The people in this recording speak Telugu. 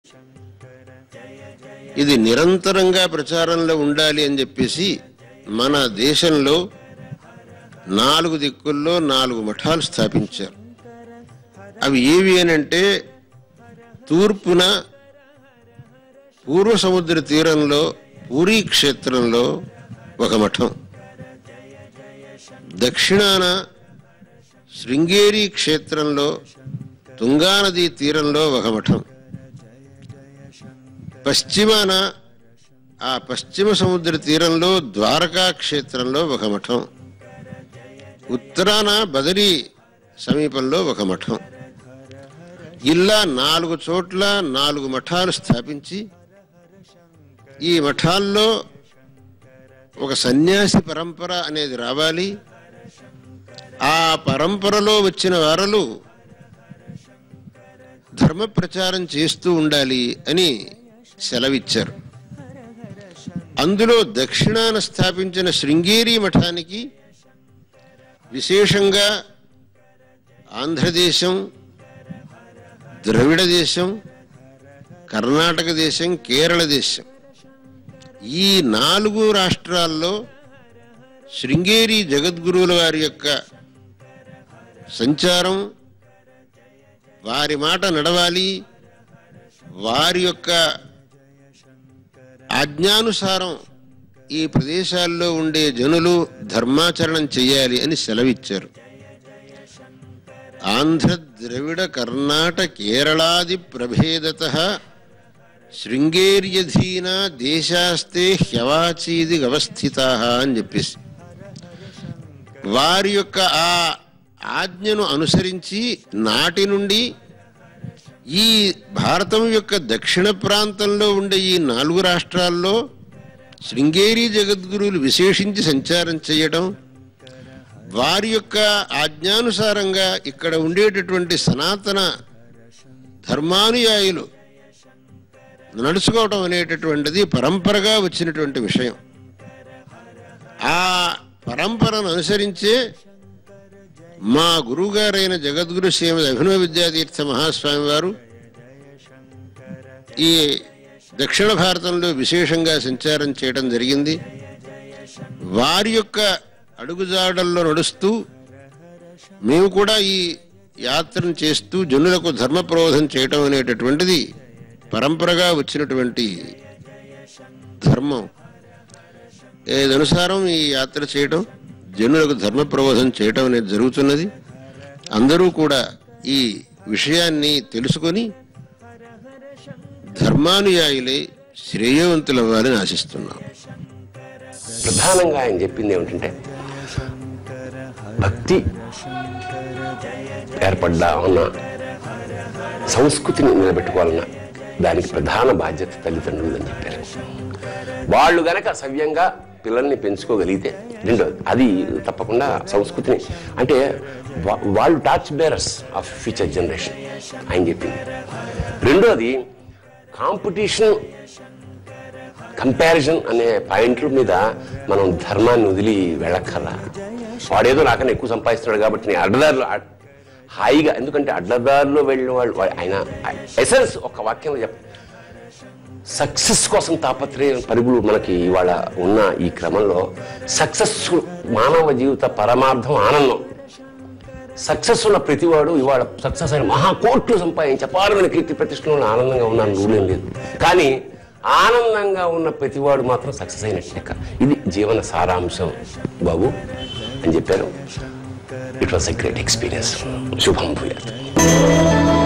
ఇది నిరంతరంగా ప్రచారంలో ఉండాలి అని చెప్పేసి మన దేశంలో నాలుగు దిక్కుల్లో నాలుగు మఠాలు స్థాపించారు అవి ఏవి అని అంటే తూర్పున పూర్వ సముద్ర తీరంలో పూరీ క్షేత్రంలో ఒక మఠం దక్షిణాన శృంగేరి క్షేత్రంలో తుంగానదీ తీరంలో ఒక మఠం పశ్చిమాన ఆ పశ్చిమ సముద్ర తీరంలో ద్వారకా క్షేత్రంలో ఒక మఠం ఉత్తరాన బదరీ సమీపంలో ఒక మఠం ఇలా నాలుగు చోట్ల నాలుగు మఠాలు స్థాపించి ఈ మఠాల్లో ఒక సన్యాసి పరంపర అనేది రావాలి ఆ పరంపరలో వచ్చిన వారలు ధర్మ ప్రచారం చేస్తూ ఉండాలి అని సెలవిచ్చారు అందులో దక్షిణాన స్థాపించిన శృంగేరి మఠానికి విశేషంగా ఆంధ్రదేశం ద్రవిడ దేశం కర్ణాటక దేశం కేరళ దేశం ఈ నాలుగు రాష్ట్రాల్లో శృంగేరి జగద్గురువుల వారి యొక్క సంచారం వారి మాట నడవాలి వారి యొక్క ఆజ్ఞానుసారం ఈ ప్రదేశాల్లో ఉండే జనులు ధర్మాచరణం చేయాలి అని సెలవిచ్చారు ఆంధ్ర ద్రవిడ కర్ణాటక కేరళాది ప్రభేదత శృంగేర్యధీన దేశాస్తే హ్యవాచీది అవస్థిత అని చెప్పేసి వారి యొక్క ఆ ఆజ్ఞను అనుసరించి నాటి నుండి ఈ భారతం యొక్క దక్షిణ ప్రాంతంలో ఉండే ఈ నాలుగు రాష్ట్రాల్లో శృంగేరి జగద్గురువులు విశేషించి సంచారం చేయటం వారి యొక్క ఆజ్ఞానుసారంగా ఇక్కడ ఉండేటటువంటి సనాతన ధర్మానుయాయులు నడుచుకోవటం అనేటటువంటిది పరంపరగా వచ్చినటువంటి విషయం ఆ పరంపరను అనుసరించే మా గురువుగారైన జగద్గురు శ్రీమతి అభినవ విద్యాతీర్థ మహాస్వామి వారు ఈ దక్షిణ భారతంలో విశేషంగా సంచారం చేయడం జరిగింది వారి యొక్క అడుగుజాడల్లో నడుస్తూ మేము కూడా ఈ యాత్రను చేస్తూ జనులకు ధర్మ ప్రబోధం చేయటం అనేటటువంటిది పరంపరగా వచ్చినటువంటి ధర్మం ఏదనుసారం ఈ యాత్ర చేయటం జనులకు ధర్మ ప్రబోధం చేయటం అనేది జరుగుతున్నది అందరూ కూడా ఈ విషయాన్ని తెలుసుకొని ధర్మానుయాయులై శ్రేయవంతులవ్వాలని ఆశిస్తున్నాం ప్రధానంగా ఆయన చెప్పింది ఏమిటంటే భక్తి ఏర్పడ్డా ఉన్న సంస్కృతిని నిలబెట్టుకోవాలన్న దానికి ప్రధాన బాధ్యత తల్లిదండ్రులు అని చెప్పారు వాళ్ళు గనక సవ్యంగా పిల్లల్ని పెంచుకోగలిగితే రెండోది అది తప్పకుండా సంస్కృతిని అంటే వా- వాళ్ళు torch bearers of future generation ఆయన చెప్పింది రెండోది కాంపిటీషన్ కంపారిజన్ అనే పాయింట్ల మీద మనం ధర్మాన్ని వదిలి వెళ్ళక్కర్లా వాడేదో నాకన్నా ఎక్కువ సంపాదిస్తున్నాడు కాబట్టి నేను అడ్డదారులు అడ్- హాయిగా ఎందుకంటే అడ్డదారిలో వెళ్ళిన వాళ్ళు వా- ఆయన ఎసెన్స్ ఒక వాక్యంలో చెప్ప సక్సెస్ కోసం తాపత్రయ పరుగులు మనకి ఇవాళ ఉన్న ఈ క్రమంలో సక్సెస్ మానవ జీవిత పరమార్థం ఆనందం సక్సెస్ ఉన్న ప్రతివాడు ఇవాళ సక్సెస్ అయిన మహా కోట్లు సంపాదించి అపారమైన కీర్తి ప్రతిష్టలు ఆనందంగా ఉన్నాను రూలేం లేదు కానీ ఆనందంగా ఉన్న ప్రతివాడు మాత్రం సక్సెస్ అయినట్టు లెక్క ఇది జీవన సారాంశం బాబు అని చెప్పారు it was a great experience శుభం భూయాత్